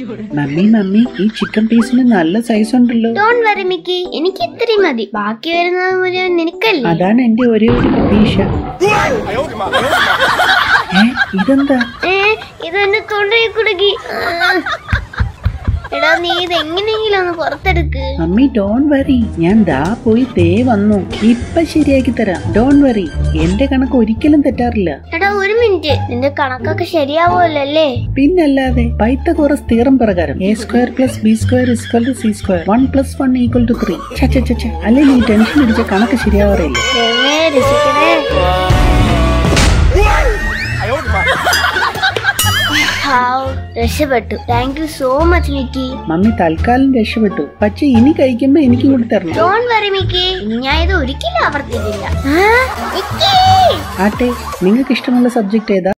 Mummy mummy ഈ chicken പീസിന് നല്ല സൈസ് ഉണ്ടല്ലോ ഡോൺ വറി മിക്കി എനിക്ക് ഇത്രയും മതി ബാക്കി വരുന്നത് മുഴുവൻ നിനക്കല്ലേ അതാണ് എന്റെ ഒരേ ഒരു പ്രതീക്ഷ ഏ ഇതെന്താ ഏ ഇതെന്നെ തൊണ്ടയിൽ കുടുക്കി ആ. എടാ നീ ഇത് എങ്ങനെയെങ്കിലും ഒന്ന് പുറത്തെടുക്ക് മമ്മി ഡോൺ വറി ഞാൻ ദാ പോയി തേ വന്നു ഇപ്പൊ ശരിയാക്കി തരാം ഡോൺ വറി എന്റെ കണക്ക് ഒരിക്കലും തെറ്റാറില്ല എടാ ഒരു മിനിറ്റ് നിന്റെ കണക്കൊക്കെ ശരിയാവുമല്ലേ പിന്നല്ലാതെ പൈത്തഗോറസ് തീറം പ്രകാരം A square plus B square equal to C square one plus one equal to three അല്ലെ നീ ടെൻഷൻ അടിച്ച കണക്ക് ശരിയാവാറില്ല ദൈവമേ, രക്ഷിക്കണേ ഹാവ്, രക്ഷപ്പെട്ടു thank you so much Mickey mummy തൽക്കാലം രക്ഷപ്പെട്ടു പക്ഷെ ഇനി കഴിക്കുമ്പോ എനിക്കും കൂടി തരണം ഡോൺ വറി മിക്കി ഇനി ഞാൻ ഇത് ഒരിക്കലും ആവർത്തിക്കില്ല ആ, മിക്കി ആട്ടെ നിങ്ങൾക്ക് ഇഷ്ടമുള്ള സബ്ജക്ട് ഏതാ